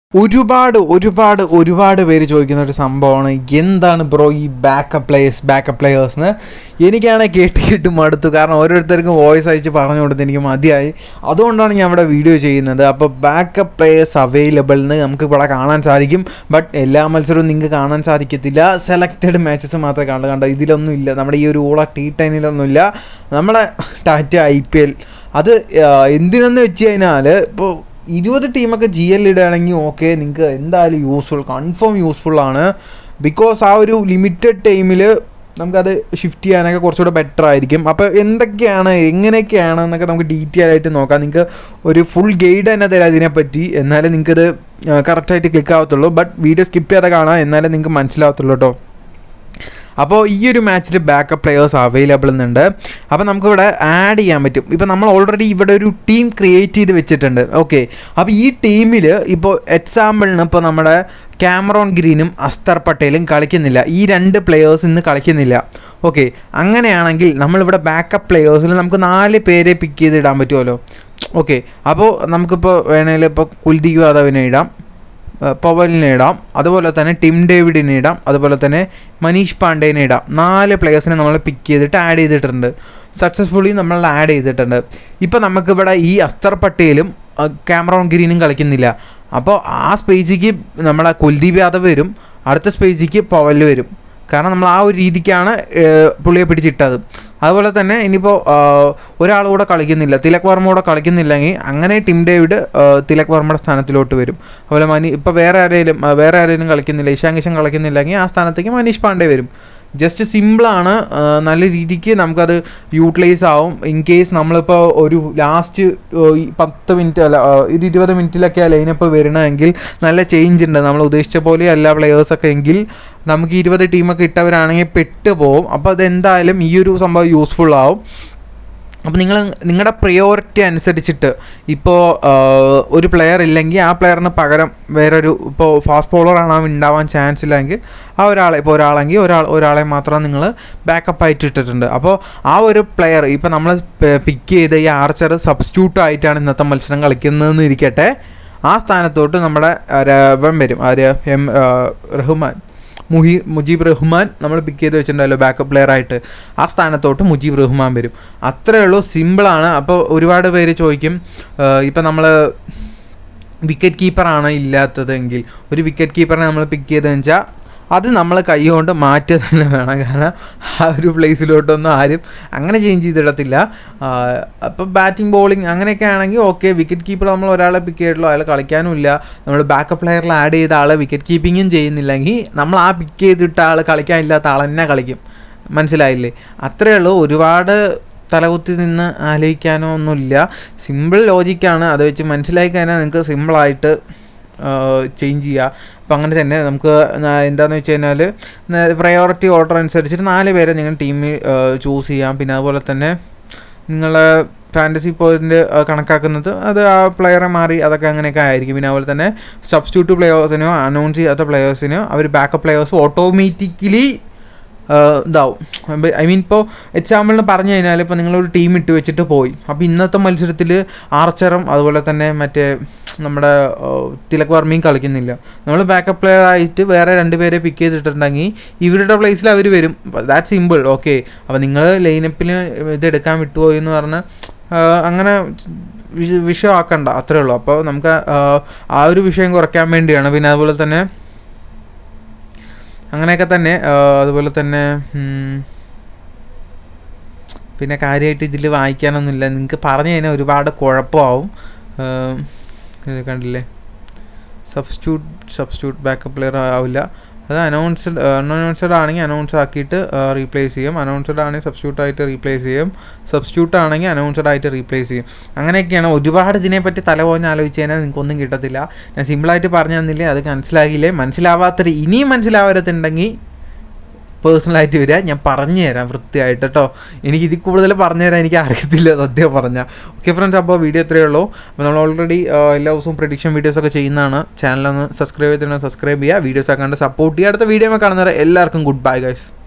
ഒരുപാട് ഒരുപാട് ഒരുപാട് പേര് ചോദിക്കുന്ന ഒരു സംഭവമാണ് എന്താണ് ബ്രോ ഈ ബാക്കപ്പ് പ്ലേയേഴ്സ് ബാക്കപ്പ് പ്ലേയേഴ്സിന് എനിക്കാണ് കേട്ട് കേട്ട് മടുത്തു കാരണം ഓരോരുത്തർക്കും വോയിസ് അയച്ച് പറഞ്ഞു കൊടുത്ത് എനിക്ക് മതിയായി അതുകൊണ്ടാണ് ഞാൻ ഇവിടെ വീഡിയോ ചെയ്യുന്നത് അപ്പോൾ ബാക്കപ്പ് പ്ലേയേഴ്സ് അവൈലബിൾ എന്ന് നമുക്ക് ഇവിടെ കാണാൻ സാധിക്കും ബട്ട് എല്ലാ മത്സരവും നിങ്ങൾക്ക് കാണാൻ സാധിക്കത്തില്ല സെലക്റ്റഡ് മാച്ചസ് മാത്രമേ കാണൂ കണ്ടോ ഇതിലൊന്നും ഇല്ല നമ്മുടെ ഈ ഒരു ഊള ടി ടെന്നിലൊന്നുമില്ല നമ്മുടെ ടാറ്റ ഐ പി എൽ അത് ആ, എന്തിനെന്ന് വെച്ച് കഴിഞ്ഞാൽ ഇപ്പോൾ ഇരുപത് ടീമൊക്കെ ജി എൽ ഇടുകയാണെങ്കിൽ ഓക്കെ നിങ്ങൾക്ക് എന്തായാലും യൂസ്ഫുൾ കൺഫേം യൂസ്ഫുൾ ആണ് ബിക്കോസ് ആ ഒരു ലിമിറ്റഡ് ടൈമിൽ നമുക്കത് ഷിഫ്റ്റ് ചെയ്യാനൊക്കെ കുറച്ചുകൂടെ ബെറ്റർ ആയിരിക്കും അപ്പോൾ എന്തൊക്കെയാണ് എങ്ങനെയൊക്കെയാണ് എന്നൊക്കെ നമുക്ക് ഡീറ്റെയിൽ ആയിട്ട് നോക്കാം നിങ്ങൾക്ക് ഒരു ഫുൾ ഗൈഡ് തന്നെ തരാം ഇതിനെപ്പറ്റി എന്നാലേ നിങ്ങൾക്കത് കറക്റ്റായിട്ട് ക്ലിക്ക് ആവത്തുള്ളൂ ബട്ട് വീഡിയോ സ്കിപ്പ് ചെയ്യാതെ കാണാം എന്നാലേ നിങ്ങൾക്ക് മനസ്സിലാവത്തുള്ളൂ കേട്ടോ അപ്പോൾ ഈ ഒരു മാച്ചിൽ ബാക്കപ്പ് പ്ലെയേഴ്സ് അവൈലബിൾ എന്നുണ്ട് അപ്പോൾ നമുക്കിവിടെ ആഡ് ചെയ്യാൻ പറ്റും ഇപ്പോൾ നമ്മൾ ഓൾറെഡി ഇവിടെ ഒരു ടീം ക്രിയേറ്റ് ചെയ്ത് വെച്ചിട്ടുണ്ട് ഓക്കെ അപ്പോൾ ഈ ടീമിൽ ഇപ്പോൾ എക്സാമ്പിളിന് ഇപ്പോൾ നമ്മുടെ ക്യാമറോൺ ഗ്രീനും അസ്തർ പട്ടേലും കളിക്കുന്നില്ല ഈ രണ്ട് പ്ലെയേഴ്സ് ഇന്ന് കളിക്കുന്നില്ല ഓക്കെ അങ്ങനെയാണെങ്കിൽ നമ്മളിവിടെ ബാക്കപ്പ് പ്ലെയേഴ്സിൽ നമുക്ക് നാല് പേരെ പിക്ക് ചെയ്ത് ഇടാൻ പറ്റുമല്ലോ ഓക്കെ അപ്പോൾ നമുക്കിപ്പോൾ വേണമെങ്കിൽ ഇപ്പോൾ കുൽദീപ് യാദവിനെ ഇടാം ഏഹ് പവലിനെ ഇടാം അതുപോലെ തന്നെ ടിം ഡേവിഡിനെ ഇടാം അതുപോലെ തന്നെ മനീഷ് പാണ്ഡേനെ ഇടാം നാല് പ്ലെയേഴ്സിനെ നമ്മൾ പിക്ക് ചെയ്തിട്ട് ആഡ് ചെയ്തിട്ടുണ്ട് സക്സസ്ഫുള്ളി നമ്മൾ ആഡ് ചെയ്തിട്ടുണ്ട് ഇപ്പോൾ നമുക്കിവിടെ ഈ അസ്തർ പട്ടേലും ക്യാമറോൺ ഗ്രീനും കളിക്കുന്നില്ല അപ്പോൾ ആ സ്പേസിക്ക് നമ്മുടെ കുൽദീപ് യാദവ് വരും അടുത്ത സ്പേസിക്ക് പവൽ വരും കാരണം നമ്മൾ ആ ഒരു രീതിക്കാണ് ഏഹ്, പുള്ളിയെ പിടിച്ചിട്ടത് അതുപോലെ തന്നെ ഇനിയിപ്പോൾ ഒരാൾ കൂടെ കളിക്കുന്നില്ല തിലക് വർമ്മ കൂടെ കളിക്കുന്നില്ലെങ്കിൽ അങ്ങനെ ടിം ഡേവിഡ് ഏഹ്, തിലക് വർമ്മയുടെ സ്ഥാനത്തിലോട്ട് വരും അതുപോലെ മനി ഇപ്പോൾ വേറെ ആരെങ്കിലും ആ, വേറെ ആരെങ്കിലും കളിക്കുന്നില്ല ഇഷാൻ കിഷൻ കളിക്കുന്നില്ലെങ്കിൽ ആ സ്ഥാനത്തേക്ക് മനീഷ് പാണ്ഡെ വരും ജസ്റ്റ് സിമ്പിളാണ് നല്ല രീതിക്ക് നമുക്കത് യൂട്ടിലൈസ് ആവും ഇൻ കേസ് നമ്മളിപ്പോൾ ഒരു ലാസ്റ്റ് പത്ത് മിനിറ്റ് അല്ല ആ, ഒരു ഇരുപത് മിനിറ്റിലൊക്കെ ലൈനപ്പ് വരണമെങ്കിൽ നല്ല ചേഞ്ച് ഉണ്ട് നമ്മൾ ഉദ്ദേശിച്ച പോലെ അല്ല പ്ലെയേഴ്സൊക്കെ എങ്കിൽ നമുക്ക് ഇരുപത് ടീമൊക്കെ ഇട്ടവരാണെങ്കിൽ പെട്ട് പോകും അപ്പോൾ അതെന്തായാലും ഈ ഒരു സംഭവം യൂസ്ഫുൾ ആവും അപ്പോൾ നിങ്ങൾ നിങ്ങളുടെ പ്രിയോറിറ്റി അനുസരിച്ചിട്ട് ഇപ്പോൾ ഒരു പ്ലെയർ ഇല്ലെങ്കിൽ ആ പ്ലെയറിന് പകരം വേറൊരു ഇപ്പോൾ ഫാസ്റ്റ് ബോളറാണ് അവൻ ഉണ്ടാവാൻ ചാൻസ് ഇല്ലെങ്കിൽ ആ ഒരാളെ ഇപ്പോൾ ഒരാളെങ്കിൽ ഒരാൾ ഒരാളെ മാത്രം നിങ്ങൾ ബാക്കപ്പ് ആയിട്ട് ഇട്ടിട്ടുണ്ട് അപ്പോൾ ആ ഒരു പ്ലെയർ ഇപ്പോൾ നമ്മൾ പിക്ക് ചെയ്ത ഈ ആർച്ചർ സബ്സ്റ്റിറ്റ്യൂട്ട് ആയിട്ടാണ് ഇന്നത്തെ മത്സരം കളിക്കുന്നതെന്ന് ഇരിക്കട്ടെ ആ സ്ഥാനത്തോട്ട് നമ്മുടെ ആ, രവൻ വരും ആര് എം ആ, റഹ്മാൻ മുഹി മുജീബ് റഹ്മാൻ നമ്മൾ പിക്ക് ചെയ്ത് വെച്ചിട്ടുണ്ടല്ലോ ബാക്കപ്പ് പ്ലെയർ ആയിട്ട് ആ സ്ഥാനത്തോട്ട് മുജീബ് റഹ്മാൻ വരും അത്രയേ ഉള്ളൂ സിമ്പിളാണ് അപ്പോൾ ഒരുപാട് പേര് ചോദിക്കും ഇപ്പം നമ്മൾ വിക്കറ്റ് കീപ്പറാണ് ഇല്ലാത്തതെങ്കിൽ ഒരു വിക്കറ്റ് കീപ്പറിനെ നമ്മൾ പിക്ക് ചെയ്തതെന്ന് വെച്ചാൽ അത് നമ്മൾ കൈ കൊണ്ട് മാറ്റുക തന്നെ വേണം കാരണം ആ ഒരു പ്ലേസിലോട്ടൊന്നും ആരും അങ്ങനെ ചേഞ്ച് ചെയ്തിടത്തില്ല അപ്പോൾ ബാറ്റിംഗ് ബോളിംഗ് അങ്ങനെയൊക്കെ ആണെങ്കിൽ ഓക്കെ വിക്കറ്റ് കീപ്പർ നമ്മൾ ഒരാളെ പിക്ക് ചെയ്തിട്ടുള്ളൂ അയാൾ കളിക്കാനും ഇല്ല നമ്മൾ ബാക്കപ്പ് പ്ലെയറിൽ ആഡ് ചെയ്ത ആൾ വിക്കറ്റ് കീപ്പിങ്ങും ചെയ്യുന്നില്ലെങ്കിൽ നമ്മൾ ആ പിക്ക് ചെയ്തിട്ട ആൾ കളിക്കാനില്ലാത്ത ആൾ തന്നെ കളിക്കും മനസ്സിലായില്ലേ അത്രയേ ഉള്ളൂ ഒരുപാട് തലകുത്തി നിന്ന് ആലോചിക്കാനോ ഒന്നുമില്ല സിമ്പിൾ ലോജിക്കാണ് അത് വെച്ച് മനസ്സിലാക്കി കഴിഞ്ഞാൽ നിങ്ങൾക്ക് സിമ്പിളായിട്ട് ചേഞ്ച് ചെയ്യുക അപ്പം അങ്ങനെ തന്നെ നമുക്ക് ന- എന്താന്ന് വെച്ച് കഴിഞ്ഞാൽ പ്രയോറിറ്റി ഓർഡർ അനുസരിച്ചിട്ട് നാല് പേരെ നിങ്ങൾ ടീമിൽ ചൂസ് ചെയ്യാം പിന്നെ അതുപോലെ തന്നെ നിങ്ങളെ ഫാൻറ്റസി പോയിന്റ് കണക്കാക്കുന്നത് അത് ആ പ്ലെയറെ മാറി അതൊക്കെ അങ്ങനെയൊക്കെ ആയിരിക്കും പിന്നെ അതുപോലെ തന്നെ സബ്സ്റ്റിറ്റ്യൂട്ട് പ്ലെയേഴ്സിനോ അനൗൺസ് ചെയ്യാത്ത പ്ലെയേഴ്സിനോ അവർ ബാക്കപ്പ് പ്ലെയേഴ്സ് ഓട്ടോമാറ്റിക്കലി ഇതാവും ഐ മീൻ ഇപ്പോൾ എക്സാമ്പിളിന് പറഞ്ഞു കഴിഞ്ഞാൽ ഇപ്പോൾ നിങ്ങളൊരു ടീം ഇട്ട് വെച്ചിട്ട് പോയി അപ്പോൾ ഇന്നത്തെ മത്സരത്തിൽ ആർച്ചറും അതുപോലെ തന്നെ മറ്റേ നമ്മുടെ ആ, തിലക് വർമ്മയും കളിക്കുന്നില്ല നമ്മൾ ബാക്കപ്പ് പ്ലെയർ ആയിട്ട് വേറെ രണ്ട് പേരെ പിക്ക് ചെയ്തിട്ടുണ്ടെങ്കിൽ ഇവരുടെ പ്ലേസിൽ അവർ വരും ദാറ്റ് സിമ്പിൾ ഓക്കെ അപ്പോൾ നിങ്ങൾ ലൈനപ്പിൽ ഇത് എടുക്കാൻ വിട്ടുപോയി എന്ന് പറഞ്ഞ് ആ, അങ്ങനെ വിഷ- വിഷയമാക്കണ്ട അത്രേ ഉള്ളൂ അപ്പോൾ നമുക്ക് ആ, ആ ഒരു വിഷയം കുറയ്ക്കാൻ വേണ്ടിയാണ് പിന്നെ അതുപോലെ തന്നെ അങ്ങനെയൊക്കെ തന്നെ ആ, അതുപോലെ തന്നെ ഉം, പിന്നെ കാര്യമായിട്ട് ഇതിൽ വായിക്കാനൊന്നുമില്ല നിങ്ങൾക്ക് പറഞ്ഞു കഴിഞ്ഞാൽ ഒരുപാട് കുഴപ്പമാവും ആം, ഇത് കണ്ടില്ലേ സബ്സ്റ്റിറ്റ്യൂട്ട് സബ്സ്റ്റിറ്റ്യൂട്ട് ബാക്കപ്പ് പ്ലെയർ ആവില്ല അത് അനൗൺസ്ഡ് അൺഅനൗൺസ്ഡ് ആണെങ്കിൽ അനൗൺസ് ആക്കിയിട്ട് റീപ്ലേസ് ചെയ്യും അനൗൺസ്ഡ് ആണെങ്കിൽ സബ്സ്റ്റിറ്റ്യൂട്ട് ആയിട്ട് റീപ്ലേസ് ചെയ്യും സബ്സ്റ്റിറ്റ്യൂട്ട് ആണെങ്കിൽ അനൗൺസ്ഡ് ആയിട്ട് റീപ്ലേസ് ചെയ്യും അങ്ങനെയൊക്കെയാണ് ഒരുപാട് ഇതിനെപ്പറ്റി തല പോഞ്ഞ് ആലോചിച്ച് കഴിഞ്ഞാൽ നിങ്ങൾക്കൊന്നും കിട്ടത്തില്ല ഞാൻ സിമ്പിളായിട്ട് പറഞ്ഞു തന്നില്ലേ അത് മനസ്സിലാകില്ലേ മനസ്സിലാവാത്തൊരു ഇനിയും മനസ്സിലാവാത്തുണ്ടെങ്കിൽ പേഴ്സണലായിട്ട് വരിക ഞാൻ പറഞ്ഞു തരാം വൃത്തിയായിട്ട് കേട്ടോ എനിക്ക് ഇതിൽ കൂടുതൽ പറഞ്ഞു തരാൻ എനിക്ക് അറിയത്തില്ല സത്യം പറഞ്ഞാൽ ഓക്കെ ഫ്രണ്ട്സ് അപ്പോൾ വീഡിയോ ഇത്രയേ ഉള്ളൂ അപ്പോൾ നമ്മൾ ഓൾറെഡി എല്ലാ ദിവസവും പ്രഡിക്ഷൻ വീഡിയോസ് ഒക്കെ ചെയ്യുന്നതാണ് ചാനലൊന്ന് സബ്സ്ക്രൈബ് ചെയ്തിട്ട് സബ്സ്ക്രൈബ് ചെയ്യുക വീഡിയോസ് ഒക്കെ കണ്ട് സപ്പോർട്ട് ചെയ്യുക അടുത്ത വീഡിയോ കാണുന്നവരെ എല്ലാവർക്കും ഗുഡ് ബൈ ഗൈസ്